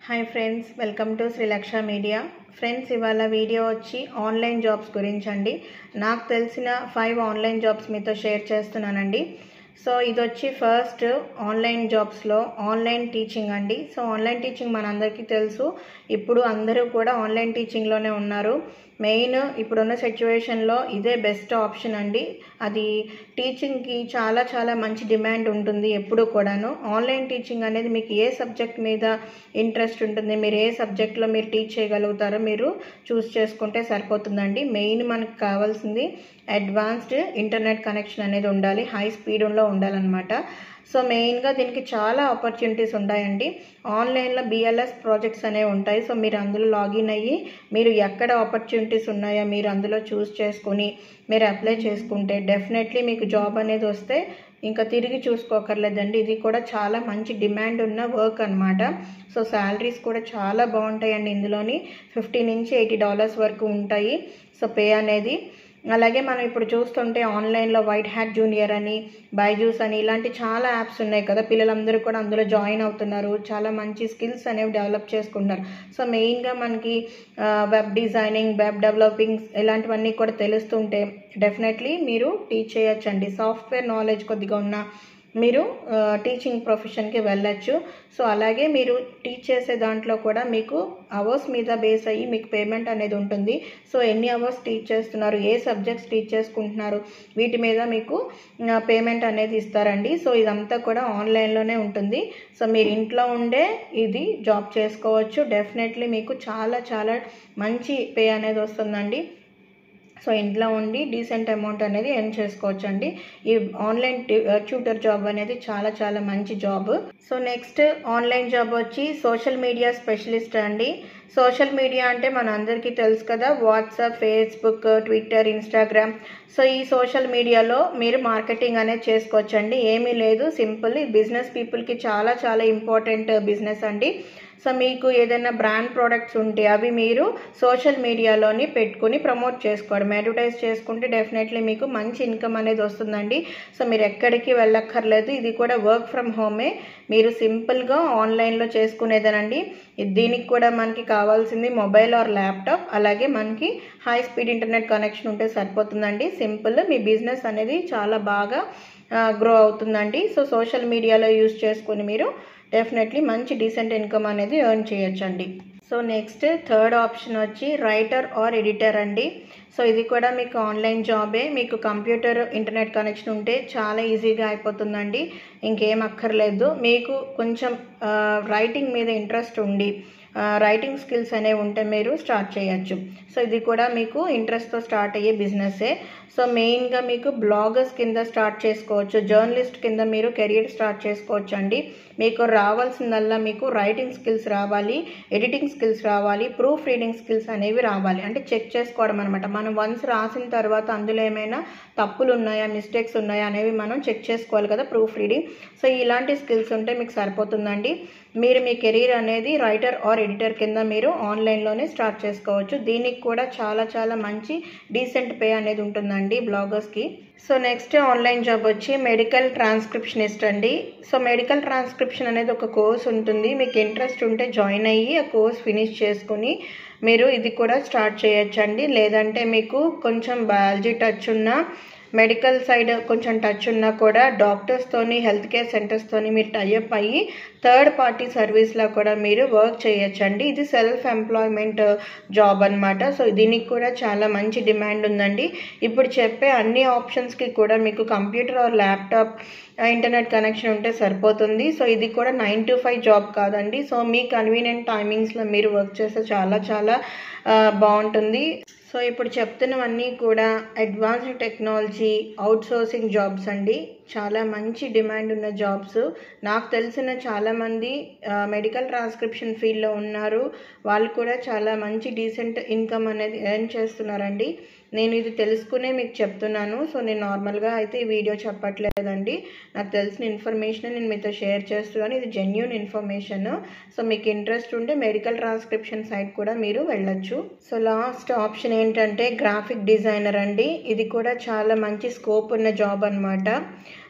hi friends welcome to Srilaksha media friends ఇవాళ video వచ్చి online jobs గురించి అండి నాకు తెలిసిన ఫైవ్ ఆన్లైన్ జాబ్స్ మీతో షేర్ చేస్తున్నానండి సో ఇది వచ్చి ఫస్ట్ ఆన్లైన్ జాబ్స్లో ఆన్లైన్ టీచింగ్ అండి సో ఆన్లైన్ టీచింగ్ మనందరికీ తెలుసు ఇప్పుడు అందరూ కూడా ఆన్లైన్ టీచింగ్లోనే ఉన్నారు మెయిన్ ఇప్పుడున్న సిచ్యువేషన్లో ఇదే బెస్ట్ ఆప్షన్ అండి అది టీచింగ్కి చాలా చాలా మంచి డిమాండ్ ఉంటుంది ఎప్పుడు కూడాను ఆన్లైన్ టీచింగ్ అనేది మీకు ఏ సబ్జెక్ట్ మీద ఇంట్రెస్ట్ ఉంటుంది మీరు ఏ సబ్జెక్ట్లో మీరు టీచ్ చేయగలుగుతారో మీరు చూస్ చేసుకుంటే సరిపోతుందండి మెయిన్ మనకు కావాల్సింది అడ్వాన్స్డ్ ఇంటర్నెట్ కనెక్షన్ అనేది ఉండాలి హై స్పీడ్లో ఉండాలన్నమాట సో మెయిన్గా దీనికి చాలా ఆపర్చునిటీస్ ఉంటాయండి ఆన్లైన్లో బిఎల్ఎస్ ప్రాజెక్ట్స్ అనేవి ఉంటాయి సో మీరు అందులో లాగిన్ అయ్యి మీరు ఎక్కడ ఆపర్చునిటీస్ ఉన్నాయో మీరు అందులో చూస్ చేసుకొని మీరు అప్లై చేసుకుంటే డెఫినెట్లీ మీకు జాబ్ అనేది వస్తే ఇంకా తిరిగి చూసుకోకర్లేదండి ఇది కూడా చాలా మంచి డిమాండ్ ఉన్న వర్క్ అనమాట సో శాలరీస్ కూడా చాలా బాగుంటాయండి ఇందులోని ఫిఫ్టీ నుంచి ఎయిటీ డాలర్స్ వరకు ఉంటాయి సో పే అనేది అలాగే మనం ఇప్పుడు చూస్తుంటే ఆన్లైన్లో వైట్ హ్యాట్ జూనియర్ అని బైజూస్ అని ఇలాంటి చాలా యాప్స్ ఉన్నాయి కదా పిల్లలందరూ కూడా అందులో జాయిన్ అవుతున్నారు చాలా మంచి స్కిల్స్ అనేవి డెవలప్ చేసుకుంటున్నారు సో మెయిన్గా మనకి వెబ్ డిజైనింగ్ వెబ్ డెవలపింగ్ ఇలాంటివన్నీ కూడా తెలుస్తుంటే డెఫినెట్లీ మీరు టీచ్ చేయొచ్చండి సాఫ్ట్వేర్ నాలెడ్జ్ కొద్దిగా ఉన్న మీరు టీచింగ్ ప్రొఫెషన్కి వెళ్ళచ్చు సో అలాగే మీరు టీచ్ చేసే దాంట్లో కూడా మీకు అవర్స్ మీద బేస్ అయ్యి మీకు పేమెంట్ అనేది ఉంటుంది సో ఎన్ని అవర్స్ టీచ్ చేస్తున్నారు ఏ సబ్జెక్ట్స్ టీచ్ చేసుకుంటున్నారు వీటి మీద మీకు పేమెంట్ అనేది ఇస్తారండి సో ఇదంతా కూడా ఆన్లైన్లోనే ఉంటుంది సో మీరు ఇంట్లో ఉండే ఇది జాబ్ చేసుకోవచ్చు డెఫినెట్లీ మీకు చాలా చాలా మంచి పే అనేది వస్తుందండి సో ఇంట్లో ఉండి డీసెంట్ అమౌంట్ అనేది ఎర్న్ చేసుకోవచ్చు అండి ఈ ఆన్లైన్ ట్యూటర్ జాబ్ అనేది చాలా చాలా మంచి job so next online job వచ్చి సోషల్ మీడియా స్పెషలిస్ట్ అండి సోషల్ మీడియా అంటే మన అందరికీ తెలుసు కదా WhatsApp Facebook Twitter Instagram so ఈ సోషల్ మీడియాలో మీరు మార్కెటింగ్ అనేది చేసుకోవచ్చండి ఏమీ లేదు సింపుల్ బిజినెస్ పీపుల్కి చాలా చాలా ఇంపార్టెంట్ బిజినెస్ అండి సో మీకు ఏదైనా బ్రాండ్ ప్రోడక్ట్స్ ఉంటే అవి మీరు సోషల్ మీడియాలోని పెట్టుకుని ప్రమోట్ చేసుకోవడం అడ్వర్టైజ్ చేసుకుంటే డెఫినెట్లీ మీకు మంచి ఇన్కమ్ అనేది వస్తుందండి సో మీరు ఎక్కడికి వెళ్ళక్కర్లేదు ఇది కూడా వర్క్ ఫ్రమ్ హోమే మీరు సింపుల్గా ఆన్లైన్లో చేసుకునేదేనండి దీనికి కూడా మనకి కావాల్సింది మొబైల్ ఆర్ ల్యాప్టాప్ అలాగే మనకి హై స్పీడ్ ఇంటర్నెట్ కనెక్షన్ ఉంటే సరిపోతుందండి సింపుల్ మీ బిజినెస్ అనేది చాలా బాగా గ్రో అవుతుందండి సో సోషల్ మీడియాలో యూస్ చేసుకొని మీరు డెఫినెట్లీ మంచి డీసెంట్ ఇన్కమ్ అనేది ఎర్న్ చేయొచ్చండి సో నెక్స్ట్ థర్డ్ ఆప్షన్ వచ్చి రైటర్ ఆర్ ఎడిటర్ అండి సో ఇది కూడా మీకు ఆన్లైన్ జాబే మీకు కంప్యూటర్ ఇంటర్నెట్ కనెక్షన్ ఉంటే చాలా ఈజీగా అయిపోతుందండి ఇంకేం అక్కర్లేదు మీకు కొంచెం రైటింగ్ మీద ఇంట్రెస్ట్ ఉండి రైటింగ్ స్కిల్స్ అనేవి ఉంటే మీరు స్టార్ట్ చేయొచ్చు సో ఇది కూడా మీకు ఇంట్రెస్ట్తో స్టార్ట్ అయ్యే బిజినెస్సే సో మెయిన్గా మీకు బ్లాగర్స్ కింద స్టార్ట్ చేసుకోవచ్చు జర్నలిస్ట్ కింద మీరు కెరీర్ స్టార్ట్ చేసుకోవచ్చు అండి మీకు రావాల్సిందల్లా మీకు రైటింగ్ స్కిల్స్ రావాలి ఎడిటింగ్ స్కిల్స్ రావాలి ప్రూఫ్ రీడింగ్ స్కిల్స్ అనేవి రావాలి అంటే చెక్ చేసుకోవడం అనమాట మనం వన్స్ రాసిన తర్వాత అందులో ఏమైనా తప్పులు ఉన్నాయా మిస్టేక్స్ ఉన్నాయా అనేవి మనం చెక్ చేసుకోవాలి కదా ప్రూఫ్ రీడింగ్ సో ఇలాంటి స్కిల్స్ ఉంటే మీకు సరిపోతుందండి మీరు మీ కెరీర్ అనేది రైటర్ ఆర్ ఎడిటర్ కింద మీరు ఆన్లైన్లోనే స్టార్ట్ చేసుకోవచ్చు దీనికి కూడా చాలా చాలా మంచి డీసెంట్ పే అనేది ఉంటుందండి బ్లాగర్స్కి సో నెక్స్ట్ ఆన్లైన్ జాబ్ వచ్చి మెడికల్ ట్రాన్స్క్రిప్షనిస్ట్ అండి సో మెడికల్ ట్రాన్స్క్రిప్షన్ అనేది ఒక కోర్స్ ఉంటుంది మీకు ఇంట్రెస్ట్ ఉంటే జాయిన్ అయ్యి ఆ కోర్స్ ఫినిష్ చేసుకుని మీరు ఇది కూడా స్టార్ట్ చేయొచ్చండి లేదంటే మీకు కొంచెం బయాలజీ టచ్ ఉన్న మెడికల్ సైడ్ కొంచెం టచ్ ఉన్నా కూడా డాక్టర్స్తోని హెల్త్ కేర్ సెంటర్స్తోని మీరు టైఅప్ అయ్యి థర్డ్ పార్టీ సర్వీస్లో కూడా మీరు వర్క్ చేయొచ్చండి ఇది సెల్ఫ్ ఎంప్లాయ్మెంట్ జాబ్ అనమాట సో దీనికి కూడా చాలా మంచి డిమాండ్ ఉందండి ఇప్పుడు చెప్పే అన్ని ఆప్షన్స్కి కూడా మీకు computer or laptop internet connection ఉంటే సరిపోతుంది సో ఇది కూడా నైన్ టు ఫైవ్ జాబ్ కాదండి సో మీ కన్వీనియంట్ టైమింగ్స్లో మీరు వర్క్ చేస్తే చాలా చాలా బాగుంటుంది సో ఇప్పుడు చెప్తున్నవన్నీ కూడా అడ్వాన్స్డ్ టెక్నాలజీ అవుట్సోర్సింగ్ జాబ్స్ అండి చాలా మంచి డిమాండ్ ఉన్న జాబ్స్ నాకు తెలిసిన చాలామంది మెడికల్ ట్రాన్స్క్రిప్షన్ ఫీల్డ్లో ఉన్నారు వాళ్ళు కూడా చాలా మంచి డీసెంట్ ఇన్కమ్ అనేది ఎర్న్ చేస్తున్నారండి నేను ఇది తెలుసుకునే మీకు చెప్తున్నాను సో నేను నార్మల్గా అయితే ఈ వీడియో చెప్పట్లేదండి నాకు తెలిసిన ఇన్ఫర్మేషన్ నేను మీతో షేర్ చేస్తున్నాను ఇది జెన్యున్ ఇన్ఫర్మేషన్ సో మీకు ఇంట్రెస్ట్ ఉంటే మెడికల్ ట్రాన్స్క్రిప్షన్ సైట్ కూడా మీరు వెళ్ళొచ్చు సో లాస్ట్ ఆప్షన్ ఏంటంటే గ్రాఫిక్ డిజైనర్ అండి ఇది కూడా చాలా మంచి స్కోప్ ఉన్న జాబ్ అనమాట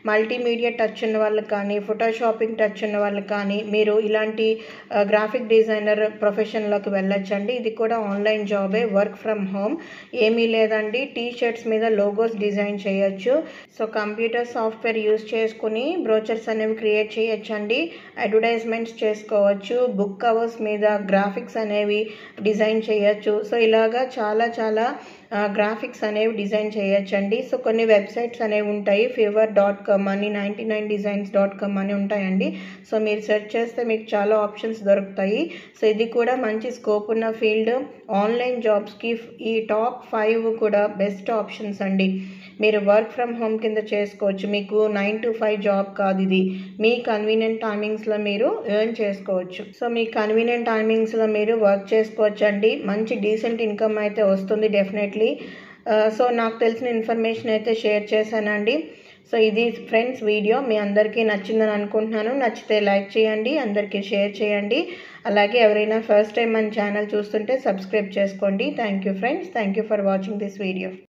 మల్టీమీడియా టచ్ ఉన్న వాళ్ళకి కానీ ఫోటోషాపింగ్ టచ్ ఉన్న వాళ్ళకి కానీ మీరు ఇలాంటి గ్రాఫిక్ డిజైనర్ ప్రొఫెషన్లోకి వెళ్ళొచ్చండి ఇది కూడా ఆన్లైన్ జాబే వర్క్ ఫ్రమ్ హోమ్ ఏమీ లేదండి టీ షర్ట్స్ మీద లోగోస్ డిజైన్ చేయొచ్చు సో కంప్యూటర్ సాఫ్ట్వేర్ యూస్ చేసుకుని బ్రోచర్స్ అనేవి క్రియేట్ చేయొచ్చండి అడ్వర్టైజ్మెంట్స్ చేసుకోవచ్చు బుక్ కవర్స్ మీద గ్రాఫిక్స్ అనేవి డిజైన్ చేయొచ్చు సో ఇలాగా చాలా చాలా గ్రాఫిక్స్ అనేవి డిజైన్ చేయొచ్చండి సో కొన్ని వెబ్సైట్స్ అనేవి ఉంటాయి ఫీవర్ డాట్ కామ్ అని ninety nine designs dot com అని ఉంటాయండి సో మీరు సెర్చ్ చేస్తే మీకు చాలా ఆప్షన్స్ దొరుకుతాయి సో ఇది కూడా మంచి స్కోప్ ఉన్న ఫీల్డ్ ఆన్లైన్ జాబ్స్కి ఈ టాప్ ఫైవ్ కూడా బెస్ట్ ఆప్షన్స్ అండి మీరు వర్క్ ఫ్రమ్ హోమ్ కింద చేసుకోవచ్చు మీకు నైన్ టు ఫైవ్ జాబ్ కాదు ఇది మీ కన్వీనియంట్ టైమింగ్స్లో మీరు ఎర్న్ చేసుకోవచ్చు సో మీ కన్వీనియంట్ టైమింగ్స్లో మీరు వర్క్ చేసుకోవచ్చు అండి మంచి డీసెంట్ ఇన్కమ్ అయితే వస్తుంది డెఫినెట్లీ సో నాకు తెలిసిన ఇన్ఫర్మేషన్ అయితే షేర్ చేశానండి సో ఇది ఫ్రెండ్స్ వీడియో మీ అందరికీ నచ్చిందని అనుకుంటున్నాను నచ్చితే లైక్ చేయండి అందరికీ షేర్ చేయండి అలాగే ఎవరైనా ఫస్ట్ టైం మన ఛానల్ చూస్తుంటే సబ్స్క్రైబ్ చేసుకోండి thank you friends thank you for watching this video